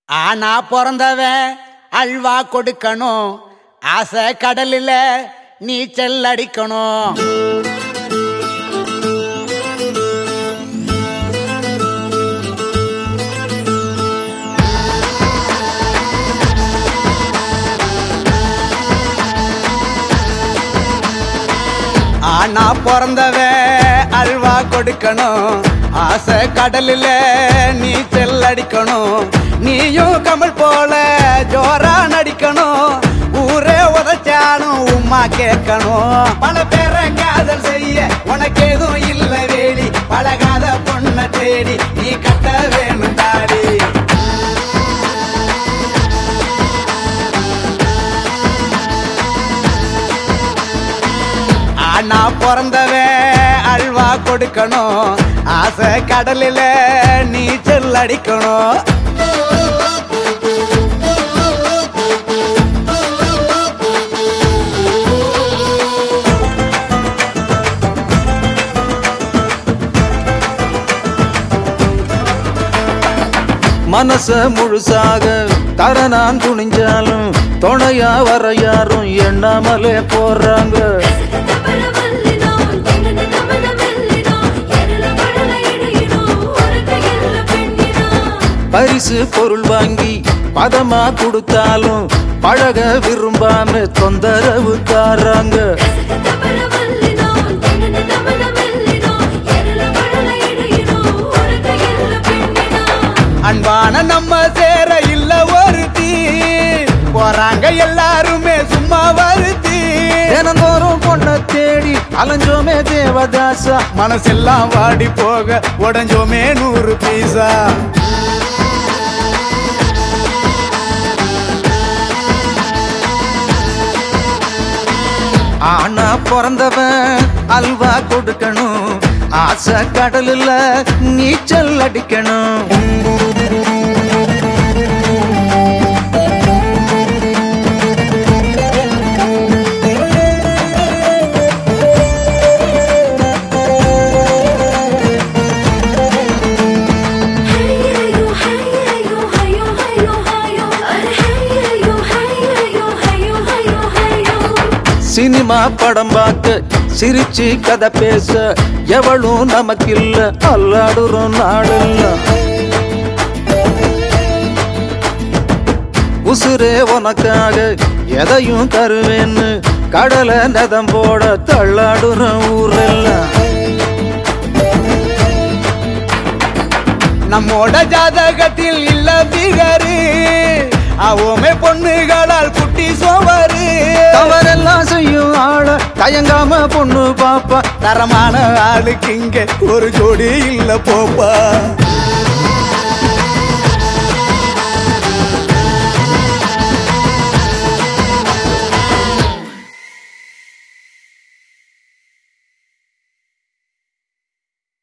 ஆனா பிறந்தவன் அல்வா கொடுக்கணும் ஆசை கடலில் நீச்சல் அடிக்கணும் ஆனா பிறந்தவன் அல்வா கொடுக்கணும் ஆசை கடலில் நீச்சல் அடிக்கணும் நீயும் கமல் போல ஜோரா நடிக்கணும் ஊரே உதச்சானும் உம்மா கேட்கணும் பல பேரை காதல் செய்ய உனக்கு எதுவும் இல்ல வேலி பழகாத பொண்ண தேடி நீ கட்ட வேணும் தாடி ஆனா பிறந்தவன் அல்வா கொடுக்கணும் ஆசை கடலில் நீச்சல் அடிக்கணும் மனச முழுசாக தர நான் துணிஞ்சாலும் துணையா வர யாரும் எண்ணாமலே போறாங்க பரவல்லினோ திங்கன தமன மெல்லினோ எரல படல இடையினோ ஒருத்த எல்ல பெண்ணினோ பரிசு பொருள் வாங்கி பதமா கொடுத்தாலும் பழக விரும்பாம தொந்தரவு தாராங்க பரவல்லினோ திங்கன தமன மெல்லினோ எரல படல இடையினோ ஒருத்த எல்ல பெண்ணினோ அன்பான நம்ம சேர இல்ல ஒருத்தி போறாங்க எல்லாருமே சும்மா வருத்தி தினந்தோறும் பொண்ண தேடி அலைஞ்சோமே தேவதாசா மனசெல்லாம் வாடி போக உடஞ்சோமே நூறு பீசா ஆனா பிறந்தவன் அல்வா கொடுக்கணும் ஆசை கடலில் நீச்சல் அடிக்கணும் ஹையோ ஹையோ ஹையோ ஹையோ ஹையோ அட ஹையோ ஹையோ ஹையோ ஹையோ ஹையோ சினிமா படம் பார்க்க சிரிச்சு கதை பேச எவளும் நமக்கில்ல அல்லாடுறோம் நாடல்ல உசுரே உனக்காக எதையும் தருவேன்னு கடலை நதம் போட தள்ளாடுற ஊரெல்லாம் நம்மோட ஜாதகத்தில் இல்ல பிகரு அவமே பொண்ணுகளால் குட்டி சோவரு தவறெல்லாம் செய்யும் ஆள தயங்காம பொண்ணு பாப்பா தரமான ஆளுக்கு இங்க ஒரு ஜோடி இல்ல போப்பா